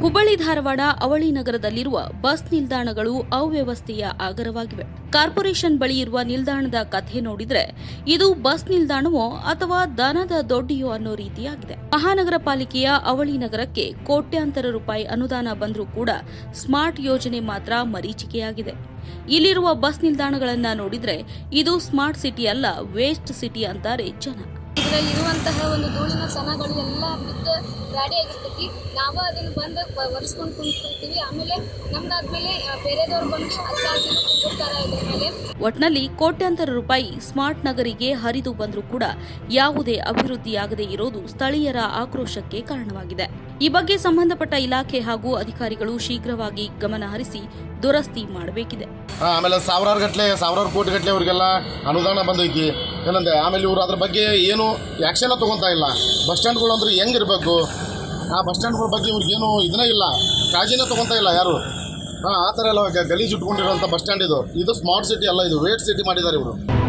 ಹುಬ್ಬಳ್ಳಿ ಧಾರವಾಡ ಅವಳಿ ನಗರದಲ್ಲಿರುವ ಬಸ್ ನಿಲ್ದಾಣಗಳು ಅವ್ಯವಸ್ಥೆಯ ಆಗರವಾಗಿವೆ ಕಾರ್ಪೊರೇಷನ್ ಬಳಿ ಇರುವ ನಿಲ್ದಾಣದ ಕಥೆ ನೋಡಿದ್ರೆ ಇದು ಬಸ್ ನಿಲ್ದಾಣವೋ ಅಥವಾ ದನದ ದೊಡ್ಡಿಯೋ ಅನ್ನೋ ರೀತಿಯಾಗಿದೆ ಮಹಾನಗರ ಪಾಲಿಕೆಯ ಅವಳಿ ನಗರಕ್ಕೆ ಕೋಟ್ಯಾಂತರ ರೂಪಾಯಿ ಅನುದಾನ ಬಂದರೂ ಕೂಡ ಸ್ಮಾರ್ಟ್ ಯೋಜನೆ ಮಾತ್ರ ಮರೀಚಿಕೆಯಾಗಿದೆ ಇಲ್ಲಿರುವ ಬಸ್ ನಿಲ್ದಾಣಗಳನ್ನ ನೋಡಿದ್ರೆ ಇದು ಸ್ಮಾರ್ಟ್ ಸಿಟಿ ಅಲ್ಲ ವೇಸ್ಟ್ ಸಿಟಿ ಅಂತಾರೆ ಜನ ಇದರಲ್ಲಿ ಇರುವಂತಹ ಒಂದು ಧೂಳಿನ ಸನಗಳು ಎಲ್ಲ ಬಿದ್ದು ಗಾಡಿ ಆಗಿರ್ತೈತಿ ನಾವು ಅದನ್ನು ಬಂದು ಒರೆಸ್ಕೊಂಡು ಕುಂತಿರ್ತೀವಿ ಆಮೇಲೆ ನಮ್ದಾದ್ಮೇಲೆ ಆ, ಬೇರೆದವ್ರು ಬಂದು ಅಜ್ಜ ಅಜ್ಜಿನೂ ಕುಂದಿರ್ತಾರೆ ಇದ್ರ ಮೇಲೆ ಒಟ್ನಲ್ಲಿ ಕೋಟ್ಯಾಂತರ ರೂಪಾಯಿ ಸ್ಮಾರ್ಟ್ ನಗರಿಗೆ ಹರಿದು ಬಂದರೂ ಕೂಡ ಯಾವುದೇ ಅಭಿವೃದ್ಧಿಯಾಗದೇ ಇರೋದು ಸ್ಥಳೀಯರ ಆಕ್ರೋಶಕ್ಕೆ ಕಾರಣವಾಗಿದೆ ಈ ಬಗ್ಗೆ ಸಂಬಂಧಪಟ್ಟ ಇಲಾಖೆ ಹಾಗೂ ಅಧಿಕಾರಿಗಳು ಶೀಘ್ರವಾಗಿ ಗಮನ ಹರಿಸಿ ದುರಸ್ತಿ ಮಾಡಬೇಕಿದೆ ಆ, ಆಮೇಲೆ ಸಾವಿರಾರು ಗಟ್ಟಲೆ ಸಾವಿರಾರು ಕೋಟಿ ಗಟ್ಟಲೆ ಅವರಿಗೆಲ್ಲ ಅನುದಾನ ಬಂದೈತಿ ಏನಂದೆ ಆಮೇಲೆ ಇವರು ಅದ್ರ ಬಗ್ಗೆ ಏನು ಆ್ಯಕ್ಷನ್ ತಗೊತಾ ಇಲ್ಲ ಬಸ್ ಸ್ಟ್ಯಾಂಡ್ಗಳು ಅಂದ್ರೆ ಹೆಂಗಿರಬೇಕು ಆ ಬಸ್ ಸ್ಟ್ಯಾಂಡ್ಗಳ ಬಗ್ಗೆ ಇವ್ರಿಗೇನು ಇದನ್ನೇ ಇಲ್ಲ ಕಾಳಜಿನೇ ತಗೊತಾ ಇಲ್ಲ ಯಾರು ಹಾಂ ಆ ಥರ ಎಲ್ಲ ಗ- ಗಲೀಜು ಇಟ್ಕೊಂಡಿರೋಂಥ ಬಸ್ ಸ್ಟ್ಯಾಂಡ್ ಇದು ಇದು ಸ್ಮಾರ್ಟ್ ಸಿಟಿ ಅಲ್ಲ ಇದು ವೇಟ್ ಸಿಟಿ ಮಾಡಿದ್ದಾರೆ ಇವರು